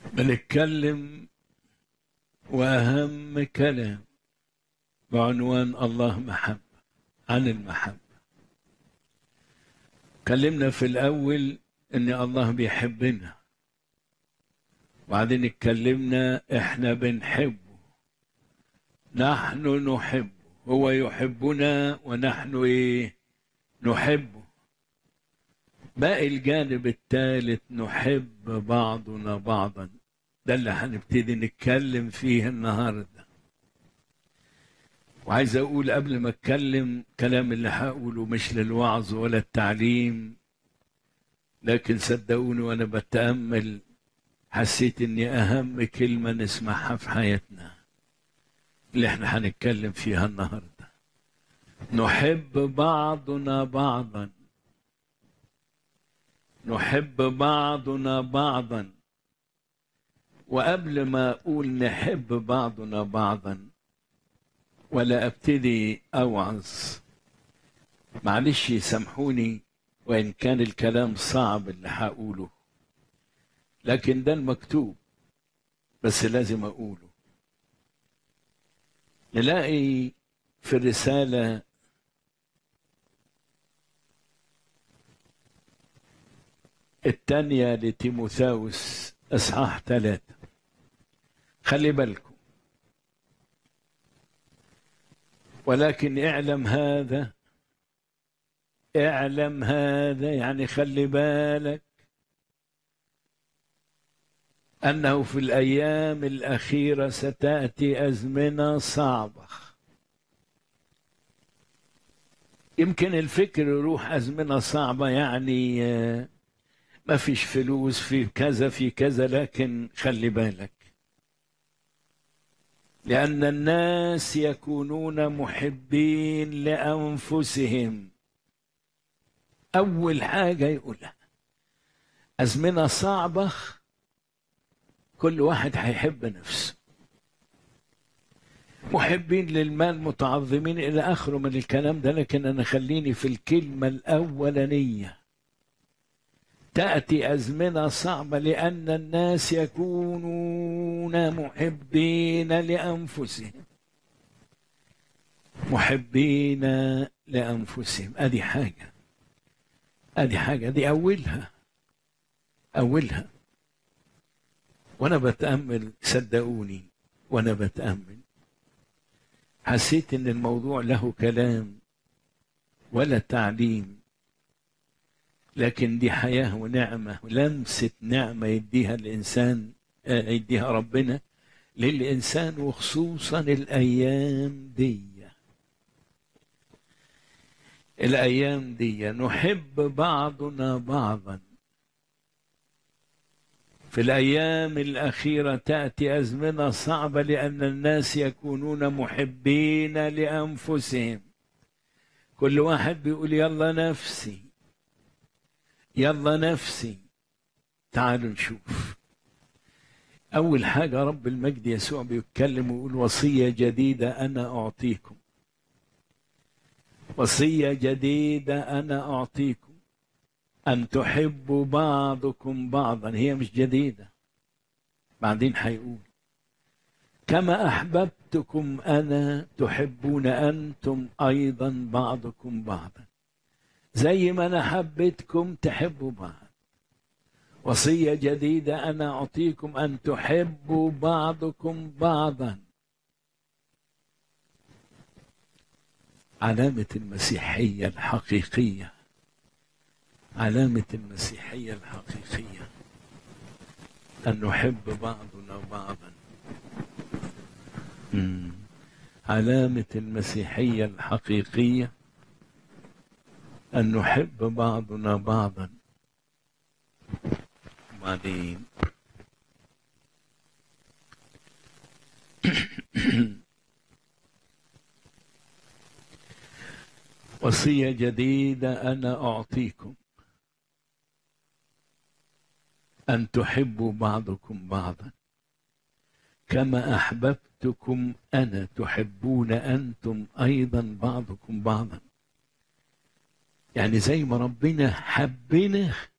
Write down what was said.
بنتكلم وأهم كلام بعنوان الله محبة عن المحبة كلمنا في الأول إن الله بيحبنا وبعدين اتكلمنا إحنا بنحبه نحن نحبه هو يحبنا ونحن إيه نحبه باقي الجانب الثالث نحب بعضنا بعضا ده اللي هنبتدي نتكلم فيه النهارده وعايز اقول قبل ما اتكلم كلام اللي هقوله مش للوعظ ولا التعليم لكن صدقوني وانا بتامل حسيت اني اهم كلمه نسمعها في حياتنا اللي احنا هنتكلم فيها النهارده نحب بعضنا بعضا نحب بعضنا بعضا وقبل ما اقول نحب بعضنا بعضا ولا ابتدي اوعظ معلش يسامحوني وان كان الكلام صعب اللي هقوله لكن ده المكتوب بس لازم اقوله نلاقي في الرساله الثانيه لتيموثاوس اصحاح ثلاثه خلي بالكم ولكن اعلم هذا اعلم هذا يعني خلي بالك انه في الايام الاخيره ستاتي ازمنه صعبه يمكن الفكر يروح ازمنه صعبه يعني ما فيش فلوس في كذا في كذا لكن خلي بالك لأن الناس يكونون محبين لأنفسهم أول حاجة يقولها أزمنة صعبة كل واحد هيحب نفسه محبين للمال متعظمين إلى آخره من الكلام ده لكن أنا خليني في الكلمة الأولانية تأتي أزمنة صعبة لأن الناس يكونون محبين لأنفسهم محبين لأنفسهم أدي حاجة أدي حاجة دي أولها أولها وأنا بتأمل صدقوني وأنا بتأمل حسيت إن الموضوع له كلام ولا تعليم لكن دي حياة ونعمة ولمسة نعمة يديها الإنسان يديها ربنا للإنسان وخصوصا الأيام دي الأيام دي نحب بعضنا بعضا في الأيام الأخيرة تأتي أزمنة صعبة لأن الناس يكونون محبين لأنفسهم كل واحد بيقول يلا نفسي يلا نفسي تعالوا نشوف أول حاجة رب المجد يسوع بيتكلم ويقول وصية جديدة أنا أعطيكم وصية جديدة أنا أعطيكم أن تحبوا بعضكم بعضا هي مش جديدة بعدين هيقول كما أحببتكم أنا تحبون أنتم أيضا بعضكم بعضا زي ما انا حبيتكم تحبوا بعض وصيه جديده انا اعطيكم ان تحبوا بعضكم بعضا علامه المسيحيه الحقيقيه علامه المسيحيه الحقيقيه ان نحب بعضنا بعضا علامه المسيحيه الحقيقيه أن نحب بعضنا بعضا وبعدين وصية جديدة أنا أعطيكم أن تحبوا بعضكم بعضا كما أحببتكم أنا تحبون أنتم أيضا بعضكم بعضا يعني زي ما ربنا حبنا